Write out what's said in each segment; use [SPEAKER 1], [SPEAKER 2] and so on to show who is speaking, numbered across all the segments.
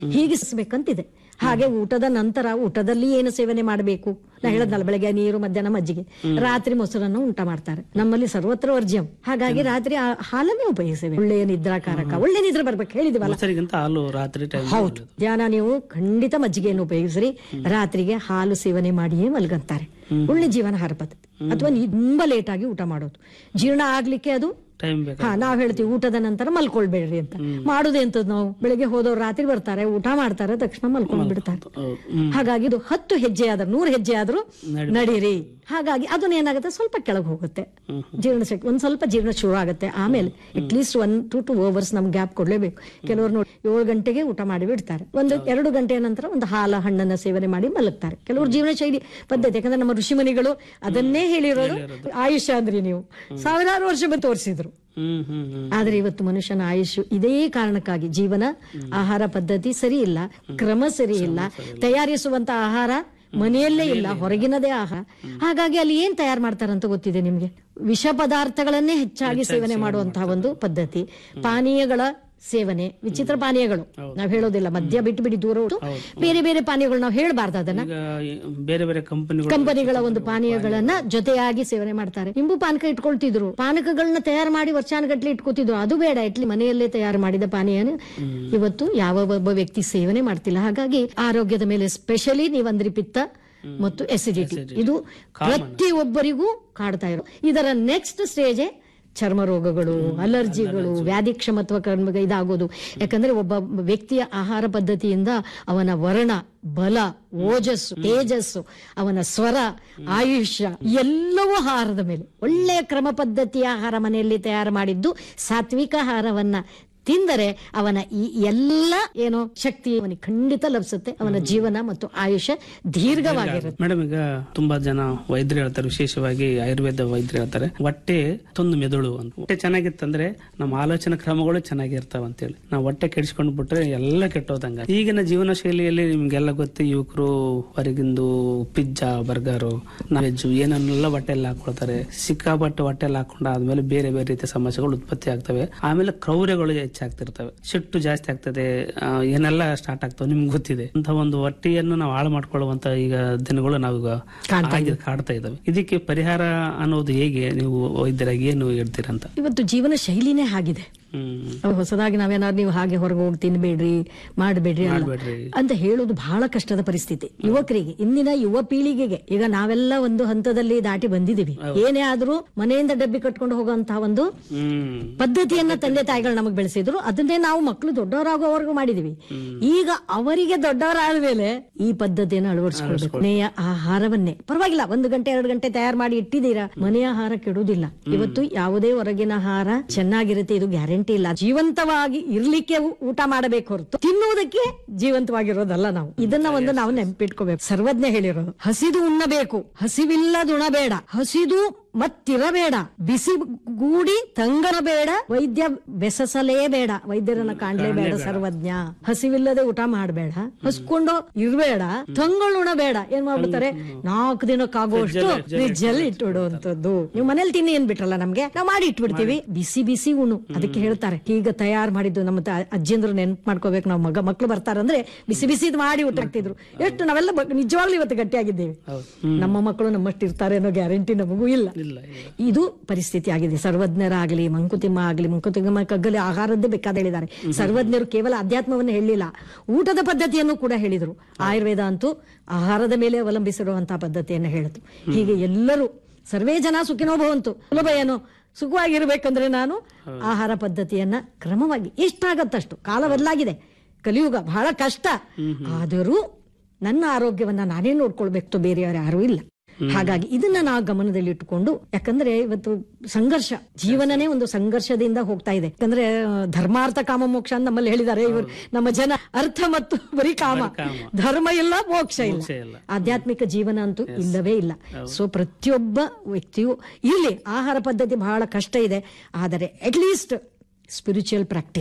[SPEAKER 1] ಹೀಗಿಸ್ಬೇಕಂತಿದೆ ಹಾಗೆ ಊಟದ ನಂತರ ಊಟದಲ್ಲಿ ಏನು ಸೇವನೆ ಮಾಡಬೇಕು ನಾ ಹೇಳದ್ನಲ್ಲ ಬೆಳಗ್ಗೆ ನೀರು ಮಧ್ಯಾಹ್ನ ಮಜ್ಜಿಗೆ ರಾತ್ರಿ ಮೊಸರನ್ನು ಊಟ ಮಾಡ್ತಾರೆ ನಮ್ಮಲ್ಲಿ ಸರ್ವತ್ರ ವರ್ಜ್ಯಂ ಹಾಗಾಗಿ ರಾತ್ರಿ ಆ ಹಾಲನ್ನೇ ಉಪಯೋಗಿಸ್ತೇವೆ ಒಳ್ಳೆಯ ನಿದ್ರಾಕಾರಕ ಒಳ್ಳೆ ನಿದ್ರೆ ಬರ್ಬೇಕು ಹೇಳಿದಿವಲ್ಲ
[SPEAKER 2] ಮೊಸರಿಗಿಂತ ಹಾಲು ರಾತ್ರಿ ಟೈಮ್
[SPEAKER 1] ಹೌದು ಧ್ಯಾನ ನೀವು ಖಂಡಿತ ಮಜ್ಜಿಗೆಯನ್ನು ಉಪಯೋಗಿಸ್ರಿ ರಾತ್ರಿಗೆ ಹಾಲು ಸೇವನೆ ಮಾಡಿಯೇ ಮಲ್ಗಂತಾರೆ ಒಳ್ಳೆ ಜೀವನಾಹಾರ ಪದ್ಧತಿ ಅಥವಾ ನೀವು ತುಂಬಾ ಲೇಟ್ ಆಗಿ ಊಟ ಮಾಡೋದು ಜೀರ್ಣ ಆಗ್ಲಿಕ್ಕೆ ಅದು
[SPEAKER 2] ಟೈಮ್ ಬೇಕು
[SPEAKER 1] ಹಾ ನಾವ್ ಹೇಳ್ತೀವಿ ಊಟದ ನಂತರ ಮಲ್ಕೊಳ್ಬೇಡ್ರಿ ಅಂತ ಮಾಡುದು ಎಂತದ್ ನಾವು ಬೆಳಿಗ್ಗೆ ಹೋದವ್ರು ರಾತ್ರಿ ಬರ್ತಾರೆ ಊಟ ಮಾಡ್ತಾರೆ ತಕ್ಷಣ ಮಲ್ಕೊಂಡ್ ಬಿಡ್ತಾರೆ
[SPEAKER 2] ಹೌದು. ಹ್ಮ್.
[SPEAKER 1] ಹಾಗಾಗಿ ಇದು ಹತ್ತು ಹೆಜ್ಜೆ ಆದ್ರೂ ನೂರು ಹೆಜ್ಜೆ ಆದ್ರೂ ನಡೀರಿ ಹಾಗಾಗಿ ಅದನ್ನ ಏನಾಗುತ್ತೆ ಸ್ವಲ್ಪ ಕೆಳಗೆ ಹೋಗುತ್ತೆ ಜೀರ್ಣ ಶಕ್ತಿ ಒಂದ್ ಸ್ವಲ್ಪ ಜೀರ್ಣ ಶುರು ಆಗುತ್ತೆ ಆಮೇಲೆ at least one to two hours ನಮ್ ಗ್ಯಾಪ್ ಕೊಡ್ಲೇಬೇಕು ಕೆಲವರು ನೋಡಿ ಏಳು ಗಂಟೆಗೆ ಊಟ ಮಾಡಿ ಬಿಡ್ತಾರೆ ಒಂದು ಎರಡು ಗಂಟೆಯ ನಂತರ ಒಂದು ಹಾಲ ಹಣ್ಣನ್ನ ಸೇವನೆ ಮಾಡಿ ಮಲಗ್ತಾರೆ ಕೆಲವರು ಜೀವನ ಶೈಲಿ ಪದ್ಧತಿ ಯಾಕಂದ್ರೆ ನಮ್ಮ ಋಷಿಮುನಿಗಳು ಅದನ್ನೇ ಹೇಳಿರೋದು ಆಯುಷ್ಯ ಅಂದ್ರಿ ನೀವು ಸಾವಿರಾರು ವರ್ಷ ಬಂದು ತೋರಿಸಿದ್ರು
[SPEAKER 2] ಹ್ಮ್ ಹ್ಮ್ ಹ್ಮ್
[SPEAKER 1] ಆದ್ರೆ ಇವತ್ತು ಮನುಷ್ಯನ ಆಯುಷ್ ಇದೇ ಕಾರಣಕ್ಕಾಗಿ ಜೀವನ ಆಹಾರ ಪದ್ಧತಿ ಸರಿ ಇಲ್ಲ ಕ್ರಮ ಸರಿ ಇಲ್ಲ ತಯಾರಿಸುವಂತ ಆಹಾರ ಮನೆಯಲ್ಲೇ ಇಲ್ಲ ಹೊರಗಿನದೇ ಆಹಾರ ಹಾಗಾಗಿ ಅಲ್ಲಿ ಏನ್ ತಯಾರು ಮಾಡ್ತಾರಂತ ಗೊತ್ತಿದೆ ನಿಮ್ಗೆ ವಿಷ ಪದಾರ್ಥಗಳನ್ನೇ ಹೆಚ್ಚಾಗಿ ಸೇವನೆ ಮಾಡುವಂತಹ ಒಂದು ಪದ್ಧತಿ ಪಾನೀಯಗಳ ಸೇವನೆ ವಿಚಿತ್ರ ಪಾನೀಯಗಳು ನಾವ್ ಹೇಳೋದಿಲ್ಲ ಮದ್ಯ ಬಿಟ್ಟು ಬಿಡಿ ದೂರ ಉಂಟು ಬೇರೆ ಬೇರೆ ಪಾನೀಯಗಳು ನಾವು ಹೇಳ್ಬಾರ್ದು ಅದನ್ನ
[SPEAKER 2] ಈಗ ಈ ಬೇರೆ ಬೇರೆ ಕಂಪನಿಗಳು
[SPEAKER 1] ಕಂಪನಿಗಳ ಒಂದು ಪಾನೀಯಗಳನ್ನ ಜೊತೆಯಾಗಿ ಸೇವನೆ ಮಾಡ್ತಾರೆ ನಿಂಬು ಪಾನಕ ಇಟ್ಕೊಳ್ತಿದ್ರು ಪಾನಕಗಳನ್ನ ತಯಾರು ಮಾಡಿ ವರ್ಷಾನುಗಟ್ಲೆ ಇಟ್ಕೋತಿದ್ರು ಅದು ಬೇಡ ಇಟ್ಲಿ ಮನೆಯಲ್ಲೇ ತಯಾರು ಮಾಡಿದ ಪಾನೀಯನ ಇವತ್ತು ಯಾವ ಒಬ್ಬ ವ್ಯಕ್ತಿ ಸೇವನೆ ಮಾಡ್ತಿಲ್ಲ ಹಾಗಾಗಿ ಆರೋಗ್ಯದ ಮೇಲೆ ಸ್ಪೆಷಲಿ ನೀವಂದ್ರಿ ಪಿತ್ತ ಮತ್ತು ಎಸಿಡಿಟಿ ಇದು ಪ್ರತಿಯೊಬ್ಬರಿಗೂ ಕಾಡ್ತಾ ಇರೋ ಇದರ ನೆಕ್ಸ್ಟ್ ಸ್ಟೇಜ್ ಚರ್ಮ ರೋಗಗಳು ಅಲರ್ಜಿಗಳು ವ್ಯಾಧಿ ಕ್ಷಮತ್ವ ಕರ್ಮ ಇದಾಗೋದು ಯಾಕಂದ್ರೆ ಒಬ್ಬ ವ್ಯಕ್ತಿಯ ಆಹಾರ ಪದ್ಧತಿಯಿಂದ ಅವನ ವರ್ಣ ಬಲ ಓಜಸ್ಸು ತೇಜಸ್ಸು ಅವನ ಸ್ವರ ಆಯುಷ್ಯ ಎಲ್ಲವೂ ಆಹಾರದ ಮೇಲೆ ಒಳ್ಳೆಯ ಕ್ರಮ ಪದ್ಧತಿಯ ಆಹಾರ ಮನೆಯಲ್ಲಿ ತಯಾರು ಮಾಡಿದ್ದು ಸಾತ್ವಿಕ ಆಹಾರವನ್ನ ತಿಂದರೆ ಅವನ ಈ ಎಲ್ಲ ಏನೋ ಶಕ್ತಿ ಅವನಿಗೆ ಖಂಡಿತ ಲಭಿಸುತ್ತೆ ಅವನ ಜೀವನ ಮತ್ತು ಆಯುಷ್ಯ ದೀರ್ಘವಾಗಿರುತ್ತೆ
[SPEAKER 2] ಮೇಡಮ್ ಈಗ ತುಂಬಾ ಜನ ವೈದ್ಯರು ಹೇಳ್ತಾರೆ ವಿಶೇಷವಾಗಿ ಆಯುರ್ವೇದ ವೈದ್ಯರು ಹೇಳ್ತಾರೆ ಹೊಟ್ಟೆ ತೊಂದು ಮೆದುಳು ಅಂತ ಹೊಟ್ಟೆ ಚೆನ್ನಾಗಿತ್ತಂದ್ರೆ ನಮ್ಮ ಆಲೋಚನಾ ಕ್ರಮಗಳು ಚೆನ್ನಾಗಿರ್ತಾವ ಅಂತೇಳಿ ನಾವು ಹೊಟ್ಟೆ ಕೆಡಿಸ್ಕೊಂಡು ಬಿಟ್ರೆ ಎಲ್ಲ ಕೆಟ್ಟೋದಂಗ ಈಗಿನ ಜೀವನ ಶೈಲಿಯಲ್ಲಿ ನಿಮ್ಗೆಲ್ಲ ಗೊತ್ತು ಯುವಕರು ಹೊರಗಿಂದು ಪಿಜ್ಜಾ ಬರ್ಗರು ವೆಜ್ ಏನನ್ನೆಲ್ಲ ಹೊಟ್ಟೆಲ್ಲ ಹಾಕೊಳ್ತಾರೆ ಸಿಕ್ಕಾಪಟ್ಟೆ ಹೊಟ್ಟೆಲ್ಲ ಹಾಕೊಂಡು ಆದ್ಮೇಲೆ ಬೇರೆ ಬೇರೆ ರೀತಿಯ ಸಮಸ್ಯೆಗಳು ಉತ್ಪತ್ತಿ ಆಗ್ತವೆ ಆಮೇಲೆ ಕ್ರೌರ್ಯಗಳು ಹೆಚ್ಚಾಗ್ತಿರ್ತವೆ ಸಿಟ್ಟು ಜಾಸ್ತಿ ಆಗ್ತದೆ ಆ, ಏನೆಲ್ಲ ಸ್ಟಾರ್ಟ್ ಆಗ್ತವೆ ನಿಮ್ಗೆ ಗೊತ್ತಿದೆ ಅಂತ ಒಂದು ಹೊಟ್ಟೆಯನ್ನು ನಾವು ಹಾಳು ಮಾಡ್ಕೊಳ್ಳುವಂತ ಈಗ ದಿನಗಳು ನಾವೀಗ ಆಗಿ ಕಾಡ್ತಾ ಇದ್ದಾವೆ ಇದಕ್ಕೆ ಪರಿಹಾರ ಅನ್ನೋದು ಹೇಗೆ ನೀವು ವೈದ್ಯರಾಗಿ ಏನು ಹೇಳ್ತೀರಂತ
[SPEAKER 1] ಇವತ್ತು ಜೀವನ ಶೈಲಿನೇ ಆಗಿದೆ
[SPEAKER 2] ಹ್ಮ್
[SPEAKER 1] ಅವ್ ಹೊಸದಾಗಿ ನಾವೇನಾದ್ರು ನೀವು ಹಾಗೆ ಹೊರಗೆ ಹೋಗಿ ತಿನ್ಬೇಡ್ರಿ ಮಾಡಬೇಡ್ರಿ
[SPEAKER 2] ಮಾಡ್ಬೇಡ್ರಿ
[SPEAKER 1] ಅಂತ ಹೇಳೋದು ಬಹಳ ಕಷ್ಟದ ಪರಿಸ್ಥಿತಿ ಯುವಕರಿಗೆ ಇಂದಿನ ಯುವ ಪೀಳಿಗೆಗೆ ಈಗ ನಾವೆಲ್ಲ ಒಂದು ಹಂತದಲ್ಲಿ ದಾಟಿ ಬಂದಿದ್ದೀವಿ ಏನೇ ಆದ್ರೂ ಮನೆಯಿಂದ ಡಬ್ಬಿ ಕಟ್ಕೊಂಡು ಹೋಗುವಂತಹ ಒಂದು
[SPEAKER 2] ಹ್ಮ್
[SPEAKER 1] ಪದ್ಧತಿಯನ್ನ ತಂದೆ ತಾಯಿಗಳು ನಮಗೆ ಬೆಳೆಸಿದ್ರು ಅದನ್ನೇ ನಾವು ಮಕ್ಕಳು ದೊಡ್ಡವರಾಗೋವರೆಗೂ ಮಾಡಿದೀವಿ ಈಗ ಅವರಿಗೆ ದೊಡ್ಡವರಾದ ಮೇಲೆ ಈ ಪದ್ಧತಿಯನ್ನು ಅಳವಡಿಸ್ಕೊಳ್ಬೇಕು ಮನೆಯ ಆಹಾರವನ್ನೇ ಪರವಾಗಿಲ್ಲ ಒಂದು ಗಂಟೆ ಎರಡು ಗಂಟೆ ತಯಾರು ಮಾಡಿ ಇಟ್ಟಿದ್ದೀರಾ ಮನೆಯ ಆಹಾರ ಕೆಡುವುದಿಲ್ಲ ಇವತ್ತು ಯಾವುದೇ ಹೊರಗಿನ ಆಹಾರ ಚೆನ್ನಾಗಿರುತ್ತೆ ಇದು ಗ್ಯಾರಂಟಿ ಇಲ್ಲ ಜೀವಂತವಾಗಿ ಇರ್ಲಿಕ್ಕೆ ಊ- ಊಟ ಮಾಡಬೇಕು ಹೊರತು ತಿನ್ನುವುದಕ್ಕೆ ಜೀವಂತವಾಗಿರೋದಲ್ಲ ನಾವು ಇದನ್ನ ಒಂದು ನಾವು ನೆನಪಿಟ್ಕೋಬೇಕು ಸರ್ವಜ್ಞ ಹೇಳಿರೋದು ಹಸಿದು ಉಣ್ಣಬೇಕು ಹಸಿವಿಲ್ಲದುಣಬೇಡ ಹಸಿದು ಮತ್ತಿರಬೇಡ ಬಿಸಿ ಗೂಡಿ ತಂಗನಬೇಡ ವೈದ್ಯ ಬೆಸಸಲೇಬೇಡ ವೈದ್ಯರನ್ನ ಕಾಣ್ಲೇಬೇಡ ಸರ್ವಜ್ಞ ಹಸಿವಿಲ್ಲದೆ ಊಟ ಮಾಡಬೇಡ ಹಸ್ಕೊಂಡು ಇರ್ಬೇಡ ತಂಗಳುಣಬೇಡ ಏನ್ ಮಾಡ್ಬಿಡ್ತಾರೆ ನಾಲ್ಕು ದಿನಕ್ಕಾಗುವಷ್ಟು ಫ್ರಿಜ್ ಅಲ್ಲಿ ಇಟ್ಟಿಡುವಂತದ್ದು ನೀವು ಮನೇಲಿ ತಿನ್ನಿ ಏನ್ ಬಿಟ್ರಲ್ಲ ನಮ್ಗೆ ನಾವು ಮಾಡಿ ಇಟ್ಬಿಡ್ತೀವಿ ಬಿಸಿ ಬಿಸಿ ಉಣು ಅದಕ್ಕೆ ಹೇಳ್ತಾರೆ ಈಗ ತಯಾರು ಮಾಡಿದ್ದು ನಮ್ಮ ತ- ಅಜ್ಜಿಂದ್ರು ನೆನ್ಪು ಮಾಡ್ಕೋಬೇಕು ನಾವು ಮಗ ಮಕ್ಳು ಬರ್ತಾರಂದ್ರೆ ಬಿಸಿ ಬಿಸಿದ್ ಮಾಡಿ ಊಟ ಹಾಕ್ತಿದ್ರು ಎಷ್ಟು ನಾವೆಲ್ಲ ಬ- ನಿಜವಾಗ್ಲೂ ಇವತ್ತು ಗಟ್ಟಿಯಾಗಿದ್ದೇವೆ ನಮ್ಮ ಮಕ್ಕಳು ನಮ್ಮಷ್ಟು ಇರ್ತಾರೆ ಅನ್ನೋ ಗ್ಯಾರಂಟಿ ನಮಗೂ ಇಲ್ಲ
[SPEAKER 2] ಇಲ್ಲ ಇಲ್ಲ
[SPEAKER 1] ಇದು ಪರಿಸ್ಥಿತಿ ಆಗಿದೆ ಸರ್ವಜ್ಞರಾಗಲಿ ಮಂಕುತಿಮ್ಮ ಆಗಲಿ ಮಂಕುತಿಮ್ಮ ಕಗ್ಗಲಿ ಆಹಾರದ್ದೇ ಬೇಕಾದ ಹೇಳಿದ್ದಾರೆ ಸರ್ವಜ್ಞರು ಕೇವಲ ಅಧ್ಯಾತ್ಮವನ್ನು ಹೇಳಿಲ್ಲ ಊಟದ ಪದ್ಧತಿಯನ್ನು ಕೂಡ ಹೇಳಿದರು ಆಯುರ್ವೇದ ಅಂತೂ ಆಹಾರದ ಮೇಲೆ ಅವಲಂಬಿಸಿರುವಂತಹ ಪದ್ಧತಿಯನ್ನು ಹೇಳಿತು ಹೀಗೆ ಎಲ್ಲರೂ ಸರ್ವೇ ಜನ ಸುಖಿನೋ ಭವಂತು ಸುಲಭ ಏನು ಸುಖವಾಗಿರ್ಬೇಕಂದ್ರೆ ನಾನು ಆಹಾರ ಪದ್ಧತಿಯನ್ನ ಕ್ರಮವಾಗಿ ಎಷ್ಟಾಗತ್ತಷ್ಟು ಕಾಲ ಬದಲಾಗಿದೆ ಕಲಿಯುಗ ಬಹಳ ಕಷ್ಟ ಆದರೂ ನನ್ನ ಆರೋಗ್ಯವನ್ನ ನಾನೇ ನೋಡ್ಕೊಳ್ಬೇಕು ಬೇರೆಯವರು ಯಾರೂ ಇಲ್ಲ ಹಾಗಾಗಿ ಇದನ್ನ ನಾವು ಗಮನದಲ್ಲಿ ಇಟ್ಟುಕೊಂಡು ಯಾಕಂದ್ರೆ ಇವತ್ತು ಸಂಘರ್ಷ ಜೀವನನೇ ಒಂದು ಸಂಘರ್ಷದಿಂದ ಹೋಗ್ತಾ ಇದೆ ಯಾಕಂದ್ರೆ ಆ, ಧರ್ಮಾರ್ಥ ಕಾಮ ಮೋಕ್ಷ ಅಂತ ನಮ್ಮಲ್ಲಿ ಹೇಳಿದ್ದಾರೆ ಇವರು ನಮ್ಮ ಜನ ಅರ್ಥ ಮತ್ತು ಬರೀ ಕಾಮ ಧರ್ಮ ಇಲ್ಲ ಮೋಕ್ಷ ಇಲ್ಲ
[SPEAKER 2] ಮೋಕ್ಷ ಇಲ್ಲ.
[SPEAKER 1] ಆಧ್ಯಾತ್ಮಿಕ ಜೀವನ ಅಂತೂ ಇಲ್ಲವೇ ಇಲ್ಲ ಸೊ ಪ್ರತಿಯೊಬ್ಬ ವ್ಯಕ್ತಿಯು ಇಲ್ಲಿ ಆಹಾರ ಪದ್ಧತಿ ಬಹಳ ಕಷ್ಟ ಇದೆ ಆದರೆ ಅಟ್ಲೀಸ್ಟ್ ಸ್ಪಿರಿಚುವಲ್ ಪ್ರಾಕ್ಟೀಸ್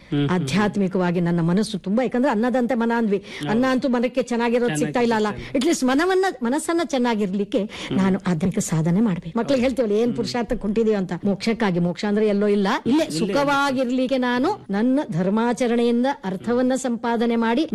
[SPEAKER 1] ಆಧ್ಯಾತ್ಮಿಕವಾಗಿ ನನ್ನ ಮನಸ್ಸು ತುಂಬಾ ಯಾಕಂದ್ರೆ ಅನ್ನದಂತೆ ಮನ ಅಂದ್ವಿ ಅನ್ನ ಅಂತೂ ಮನಕ್ಕೆ ಚೆನ್ನಾಗಿರೋದು ಸಿಗ್ತಾ ಇಲ್ಲ ಅಲ್ಲ ಅಟ್ಲೀಸ್ಟ್ ಮನವನ್ನ ಮನಸ್ಸನ್ನ ಚೆನ್ನಾಗಿರ್ಲಿಕ್ಕೆ ನಾನು ಆಧ್ಯಾತ್ಮಿಕ ಸಾಧನೆ ಮಾಡ್ಬೇಕು ಮಕ್ಳಿಗೆ ಹೇಳ್ತೀವಲ್ಲ ಏನ್ ಪುರುಷಾರ್ಥ ಕೊಟ್ಟಿದೀವಿ ಅಂತ ಮೋಕ್ಷಕ್ಕಾಗಿ ಮೋಕ್ಷ ಅಂದ್ರೆ ಎಲ್ಲೋ ಇಲ್ಲ ಇಲ್ಲೇ ಸುಖವಾಗಿರ್ಲಿಕ್ಕೆ ನಾನು ನನ್ನ ಧರ್ಮಾಚರಣೆಯಿಂದ ಅರ್ಥವನ್ನ ಸಂಪಾದನೆ ಮಾಡಿ